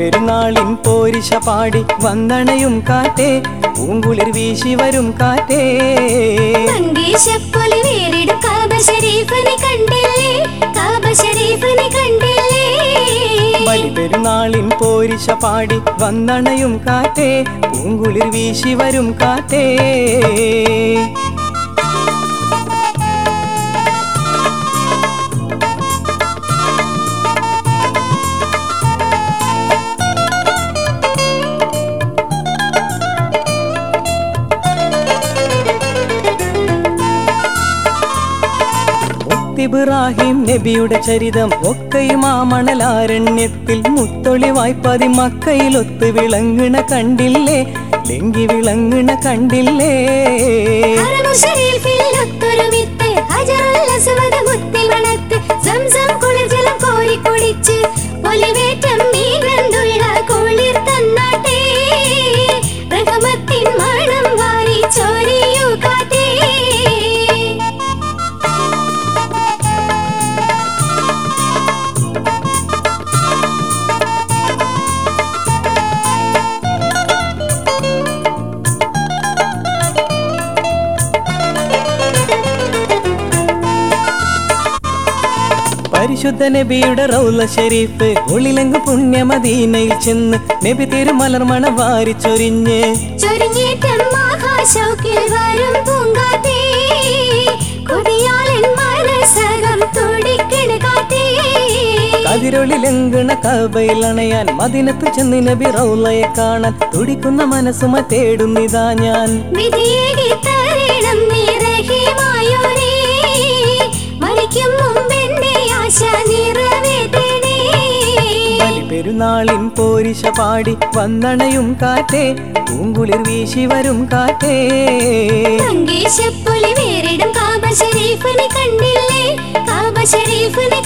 ബലിപെരുന്നാളിൻ പോരിശ പാടി വന്നണയും കാറ്റേ പൂങ്കുളിർ വീശി വരും കാറ്റേ മങ്കേശപ്പൊലി വേറിടും കാബ ഷരീഫിനെ കണ്ടില്ലേ കാബ ഷരീഫിനെ കണ്ടില്ലേ ബലിപെരുന്നാളിൻ പോരിശ പാടി വന്നണയും കാറ്റേ പൂങ്കുളിർ വീശി വരും കാറ്റേ ഇബ്രാഹിം നബിയുടെ ചരിതം ഒക്കെയും ആ മണലാരണ്യത്തിൽ മുത്തൊളിവായി പതി മക്കയിലൊത്ത് വിളങ്ങണ കണ്ടില്ലേ ലെങ്കി വിളങ്ങണ കണ്ടില്ലേ ഹറമു ഷരീഫിൽ ഒത്തൊരുമിത്ത് ഹജറുൽ അസ്വദ് മുത്തി മണത്ത് സംസം കുളിർജലം കോരി കുടിച്ച് ഒലിവേറ്റം മീനന്തുള്ള കുളിർ തന്നാട്ടേ റഹമത്തിൻ മണം വാരി ചോരിയു കാട്ടേ പരിശുദ്ധ നബിയുടെ റൗല ഷരീഫ് ഒളിലങ്ക് പുണ്യമദീനയിൽ ചെന്ന് നബി തിരുമലർമണ വാരിച്ചൊരിഞ്ഞ് ചൊരിഞ്ഞേറ്റം മഹാശൗക്കിൽ വരും പൂങ്കാറ്റേ കൊതിയാലൻ മനസകം തുടിക്കണ കാറ്റേ കതിരൊളിലങ്കണ കബയിൽ അണയാൻ മദിനത്ത് ചെന്ന് നബി റൗലയെ കാണാൻ തുടിക്കുന്ന മനസ്സുമ തേടുന്നിതാ ഞാൻ വിധിയേകി തരണം നീ റഹീമായോനേ. മരിക്കും മുമ്പെന്റെ ആശ നിറവേറ്റണേ. ബലിപെരുന്നാളിൻ പോരിശ പാടി വന്നണയും കാറ്റേ പൂങ്കുളിർ വീശി വരും കാറ്റേ മങ്കേശപ്പൊലി വേറിടും കാബ ഷരീഫിനെ കണ്ടില്ലേ കാബ ഷരീഫിനെ